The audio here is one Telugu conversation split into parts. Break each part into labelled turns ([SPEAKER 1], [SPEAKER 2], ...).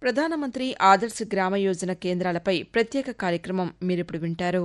[SPEAKER 1] ప్రధానమంత్రి ఆదర్శ్ గ్రామ యోజన కేంద్రాలపై ప్రత్యేక కార్యక్రమం మీరిప్పుడు వింటారు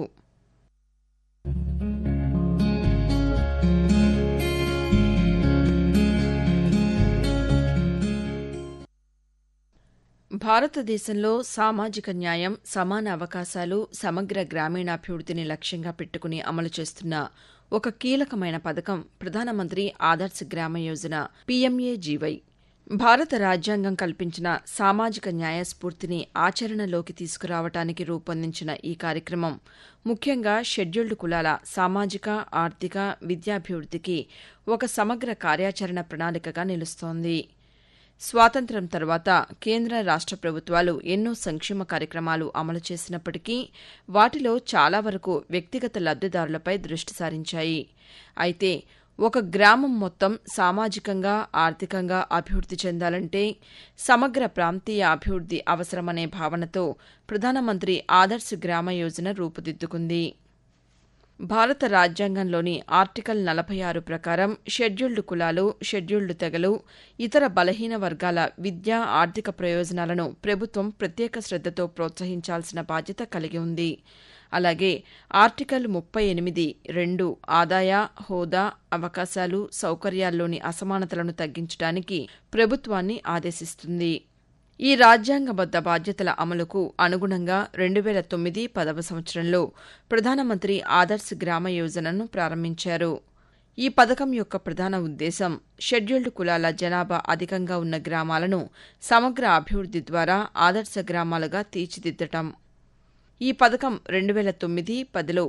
[SPEAKER 1] భారతదేశంలో సామాజిక న్యాయం సమాన అవకాశాలు సమగ్ర గ్రామీణాభివృద్దిని లక్ష్యంగా పెట్టుకుని అమలు చేస్తున్న ఒక కీలకమైన పథకం ప్రధానమంత్రి ఆదర్శ్ గ్రామ యోజన పీఎంఏజీవై భారత రాజ్యాంగం కల్పించిన సామాజిక న్యాయ స్ఫూర్తిని ఆచరణలోకి తీసుకురావటానికి రూపొందించిన ఈ కార్యక్రమం ముఖ్యంగా షెడ్యూల్డ్ కులాల సామాజిక ఆర్థిక విద్యాభివృద్దికి ఒక సమగ్ర కార్యాచరణ ప్రణాళికగా నిలుస్తోంది స్వాతంత్ర్యం తర్వాత కేంద్ర రాష్ట ప్రభుత్వాలు ఎన్నో సంక్షేమ కార్యక్రమాలు అమలు చేసినప్పటికీ వాటిలో చాలా వరకు వ్యక్తిగత లబ్దిదారులపై దృష్టి సారించాయి అయితే ఒక గ్రామం మొత్తం సామాజికంగా ఆర్థికంగా అభివృద్ది చెందాలంటే సమగ్ర ప్రాంతీయ అభివృద్ది అవసరమనే భావనతో ప్రధానమంత్రి ఆదర్శ్ గ్రామ యోజన రూపుదిద్దుకుంది భారత రాజ్యాంగంలోని ఆర్టికల్ నలభై ఆరు ప్రకారం షెడ్యూల్డ్ కులాలు షెడ్యూల్డ్ తెగలు ఇతర బలహీన వర్గాల విద్యా ఆర్థిక ప్రయోజనాలను ప్రభుత్వం ప్రత్యేక శ్రద్దతో ప్రోత్సహించాల్సిన బాధ్యత కలిగి ఉంది అలాగే ఆర్టికల్ ముప్పై ఎనిమిది రెండు ఆదాయ హోదా అవకాశాలు సౌకర్యాల్లోని అసమానతలను తగ్గించడానికి ప్రభుత్వాన్ని ఆదేశిస్తుంది ఈ రాజ్యాంగబద్ద బాధ్యతల అమలుకు అనుగుణంగా రెండు వేల తొమ్మిది పదవ సంవత్సరంలో ప్రధానమంత్రి ఆదర్శ్ గ్రామ యోజనను ప్రారంభించారు ఈ పథకం యొక్క ప్రధాన ఉద్దేశం షెడ్యూల్డ్ కులాల జనాభా అధికంగా ఉన్న గ్రామాలను సమగ్ర అభివృద్ది ద్వారా ఆదర్శ గ్రామాలుగా తీర్చిదిద్దటం ఈ పథకం రెండు వేల తొమ్మిది పదిలో